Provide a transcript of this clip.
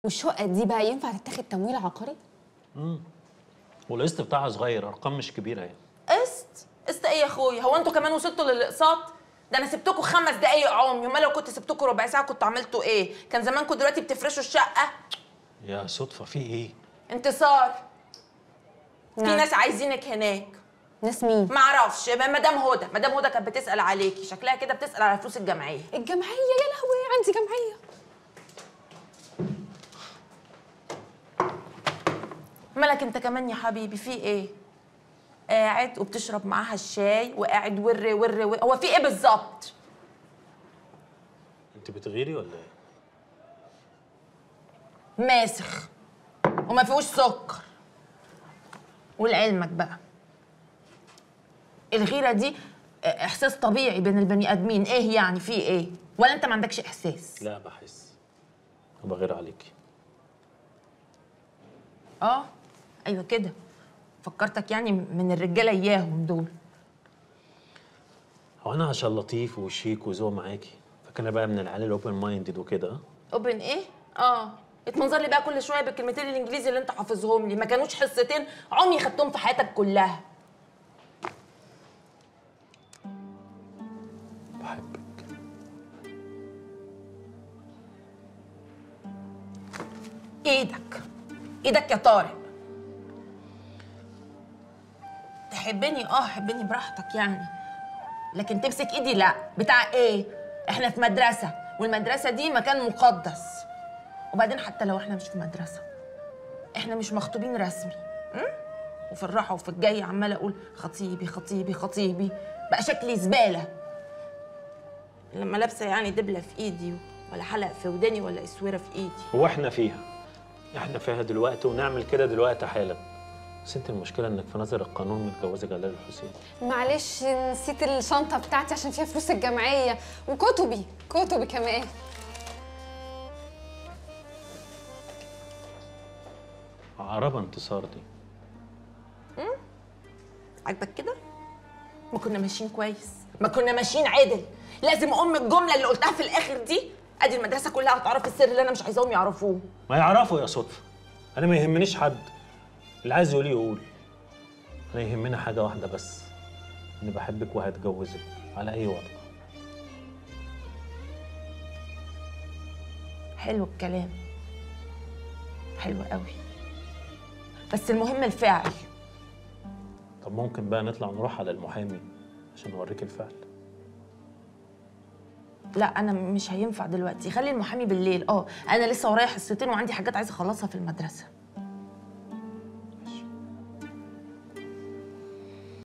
والشقه دي بقى ينفع تتاخد تمويل عقاري والقسط بتاعها صغير ارقام مش كبيره يعني قسط قسط ايه يا اخويا هو انتوا كمان وصلتوا للاقساط ده انا سبتكم خمس دقايق عمي امال لو كنت سبتكم ربع ساعه كنتوا عملتوا ايه كان زمانكم دلوقتي بتفرشوا الشقه يا صدفه في ايه انتصار في نعم. ناس عايزينك هناك ناس مين معرفش مدام هدى مدام هدى كانت بتسال عليكي شكلها كده بتسال على فلوس الجمعيه الجمعيه يا لهوي عندي جمعيه مالك انت كمان يا حبيبي في ايه قاعد وبتشرب معاها الشاي وقاعد ور ور ور هو في ايه بالظبط انت بتغيري ولا ايه ماسخ وما فيهوش سكر ولعلمك بقى الغيره دي احساس طبيعي بين البني ادمين ايه يعني في ايه ولا انت ما عندكش احساس لا بحس وبغير عليكي اه ايوه كده فكرتك يعني من الرجاله اياهم دول هو انا عشان لطيف وشيك وذوق معاكي فاكره بقى من العيال الاوبن مايندد وكده اوبن ايه اه اتمنظر لي بقى كل شويه بالكلمتين الانجليزي اللي انت حافظهم لي ما كانوش حصتين عمري خدتهم في حياتك كلها بحبك ايدك ايدك يا طارق تحبني اه حبني براحتك يعني لكن تمسك ايدي لا بتاع ايه احنا في مدرسه والمدرسه دي مكان مقدس وبعدين حتى لو احنا مش في مدرسه احنا مش مخطوبين رسمي م? وفي الراحه وفي الجاي عماله اقول خطيبي خطيبي خطيبي بقى شكلي زباله لما لابسه يعني دبله في ايدي ولا حلق في وداني ولا اسوره في ايدي هو احنا فيها احنا فيها دلوقتي ونعمل كده دلوقتي حالا بس انت المشكله انك في نظر القانون متجوزه جلال الحسين معلش نسيت الشنطه بتاعتي عشان فيها فلوس الجمعيه وكتبي كتبي كمان عربة انتصار دي عاجبك كده؟ ما كنا ماشيين كويس ما كنا ماشيين عدل لازم ام الجمله اللي قلتها في الاخر دي ادي المدرسه كلها هتعرف السر اللي انا مش عايزاهم يعرفوه ما يعرفوا يا صدفه انا ما يهمنيش حد اللي عايز يقول يقول انا يهمني حاجه واحده بس اني بحبك وهتجوزك على اي وضع حلو الكلام حلو قوي بس المهم الفعل طب ممكن بقى نطلع نروح على المحامي عشان اوريك الفعل لا انا مش هينفع دلوقتي خلي المحامي بالليل اه انا لسه ورايا حصتين وعندي حاجات عايزه اخلصها في المدرسه